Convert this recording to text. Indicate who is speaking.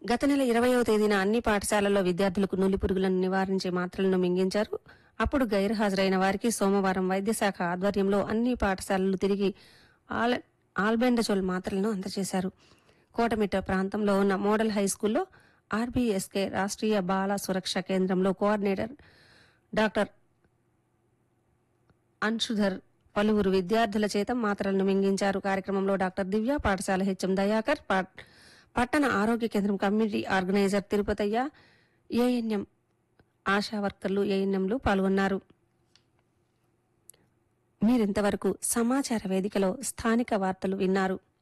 Speaker 1: గత నెల ఇరవయవ తేదీన అన్ని పాఠశాలల్లో విద్యార్థులకు నులి పురుగులను నివారించే మాత్రలను మింగించారు అప్పుడు గైర్హాజరైన వారికి సోమవారం వైద్యశాఖ ఆధ్వర్యంలో అన్ని పాఠశాలలు తిరిగి ఆల్ ఆల్బెండజోల్ మాత్రలను అందజేశారు కోటమిట్ట ప్రాంతంలో ఉన్న మోడల్ హై స్కూల్లో ఆర్బీఎస్కే రాష్ట్రీయ బాల సురక్ష కేంద్రంలో కోఆర్డినేటర్ డాక్టర్ అన్షుధర్ పలువురు విద్యార్థుల చేత మాత్రలను మింగించారు కార్యక్రమంలో డాక్టర్ దివ్య పాఠశాల హెచ్ఎం దయాకర్ పా- పట్టణ ఆరోగ్య కేంద్రం community organiser Tirupatayya ANM ASHA వర్కర్లు ఏఎన్ఎంలు పాల్గొన్నారు మీరింతవరకు సమాచార వేదికలో స్థానిక వార్తలు విన్నారు